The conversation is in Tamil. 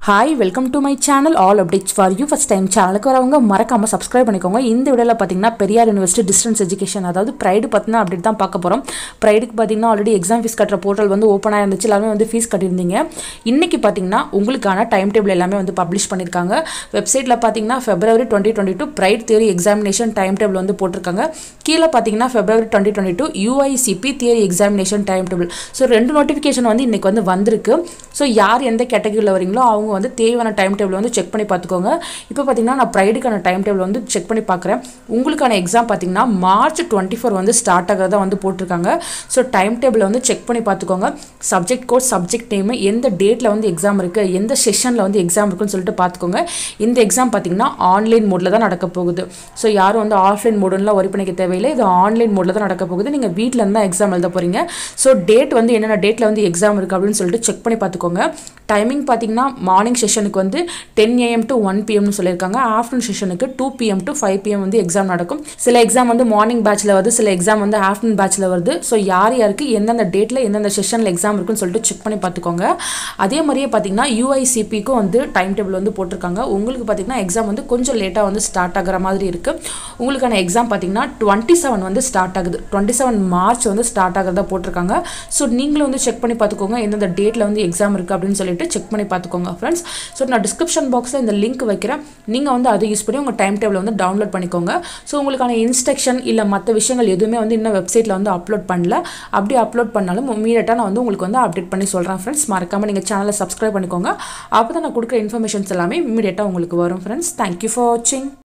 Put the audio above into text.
hi welcome to my channel all updates for you first time சேனலுக்கு வரவங்க மறக்காமல் சப்ஸ்கிரைப் பண்ணிக்கோங்க இந்த வீடியோவில் பார்த்தீங்கன்னா பெரியார் யூனிவர்சிட்டி டிஸ்டன்ஸ் எஜுகேஷன் அதாவது ப்ரைடு பற்றின அப்டேட் தான் பார்க்க போகிறோம் ப்ரைடுக்கு பார்த்தீங்கன்னா ஆல்ரெடி எக்ஸாம் ஃபீஸ் கட்டுற போர்ட்டல் வந்து ஓப்பனாக இருந்துச்சு எல்லாமே வந்து ஃபீஸ் கட்டியிருந்தீங்க இன்றைக்கி பார்த்தீங்கன்னா உங்களுக்கான டைம் டேபிள் எல்லாமே வந்து பப்ளிஷ் பண்ணியிருக்காங்க வெப்சைட்டில் பார்த்தீங்கன்னா February twenty twenty two pride theory examination time table வந்து போட்டிருக்காங்க கீழே பார்த்தீங்கன்னா ஃபெப்ரவரி டுவெண்ட்டி டுவெண்ட்டி டூ யூஐசிபி theory examination time table so ரெண்டு நோட்டிஃபிகேஷன் வந்து இன்றைக்கி வந்து வந்திருக்கு ஸோ யார் எந்த கேட்டகரியில் வரீங்களோ அவங்க வந்து தேவையான டைம் டேபிள் வந்து செக் பண்ணி பார்த்துக்கோங்க இப்போ பார்த்தீங்கன்னா நான் ப்ரைடுக்கான டைம் டேபிள் வந்து செக் பண்ணி பார்க்குறேன் உங்களுக்கான எக்ஸாம் பார்த்தீங்கன்னா மார்ச் டுவெண்ட்டி ஃபோர் வந்து ஸ்டார்ட் ஆகிறதா வந்து போட்டிருக்காங்க ஸோ டைம் டேபிளை வந்து செக் பண்ணி பார்த்துக்கோங்க சப்ஜெக்ட் கோட் சப்ஜெக்ட் நேம் எந்த டேட்டில் வந்து எக்ஸாம் இருக்குது எந்த செஷனில் வந்து எக்ஸாம் இருக்குன்னு சொல்லிட்டு பார்த்துக்கோங்க இந்த எக்ஸாம் பார்த்தீங்கன்னா ஆன்லைன் மோடில் தான் நடக்க போகுது ஸோ யாரும் வந்து ஆஃப்லைன் மோடுலாம் ஒரி பண்ணிக்க தேவையில்லை இது ஆன்லைன் மோடில் தான் நடக்க போகுது நீங்கள் வீட்டில் இருந்தால் எக்ஸாம் எழுத போகிறீங்க ஸோ டேட் வந்து என்னென்ன டேட்டில் வந்து எக்ஸாம் இருக்குது அப்படின்னு சொல்லிட்டு செக் பண்ணி பார்த்துக்கோங்க டைமிங் பார்த்தீங்கன்னா மார்னிங் செஷனுக்கு வந்து டென் ஏஎம் டு ஒன் பிஎம்னு சொல்லியிருக்காங்க ஆஃப்டர்நூன் செஷனுக்கு two PM to five PM வந்து எக்ஸாம் நடக்கும் சில எக்ஸாம் வந்து மார்னிங் பேட்சில் வருது சில எக்ஸாம் வந்து ஆஃப்டர்நூன் பேட்சில் வருது ஸோ யார் யாருக்கு எந்தெந்த டேட்டில் எந்தெந்த செஷனில் எக்ஸாம் இருக்குன்னு சொல்லிட்டு செக் பண்ணி பார்த்துக்கோங்க அதே மாதிரியே பார்த்தீங்கன்னா யூஐசிபிக்கும் வந்து டைம் டேபிள் வந்து போட்டிருக்காங்க உங்களுக்கு பார்த்தீங்கன்னா எக்ஸாம் வந்து கொஞ்சம் லேட்டாக வந்து ஸ்டார்ட் ஆகிற மாதிரி இருக்குது உங்களுக்கான எக்ஸாம் பார்த்தீங்கன்னா டுவெண்ட்டி செவன் வந்து ஸ்டார்ட் ஆகுது டுவெண்ட்டி செவன் மார்ச் வந்து ஸ்டார்ட் ஆகிறதா போட்டிருக்காங்க ஸோ நீங்களும் வந்து செக் பண்ணி பார்த்துக்கோங்க எந்தெந்த டேட்டில் வந்து எக்ஸாம் இருக்குது அப்படின்னு சொல்லிட்டு செக் பண்ணி பார்த்துக்கோங்க ஃப்ரெண்ட்ஸ் ஸோ நான் டிஸ்கிரிப்ஷன் பாக்ஸில் இந்த லிங்க் வைக்கிறேன் நீங்கள் வந்து அதை யூஸ் பண்ணி உங்கள் டைம் டேபிள் வந்து டவுன்லோட் பண்ணிக்கோங்க ஸோ உங்களுக்கான இன்ஸ்ட்ரக்ஷன் இல்லை மற்ற விஷயங்கள் எதுவுமே வந்து இன்னும் வெப்சைட்டில் வந்து அப்லோட் பண்ணல அப்படி அப்லோட் பண்ணாலும் இமீடியட்டாக நான் வந்து உங்களுக்கு வந்து அப்டேட் பண்ணி சொல்கிறேன் ஃப்ரெண்ட்ஸ் மறக்காமல் நீங்கள் சேனலை சப்ஸ்கிரைப் பண்ணிக்கோங்க அப்போ தான் நான் கொடுக்குற இன்ஃபர்மேஷன்ஸ் எல்லாமே இமீடியட்டாக உங்களுக்கு வரும் ஃப்ரெண்ட்ஸ் தேங்க்யூ ஃபார் வாட்சிங்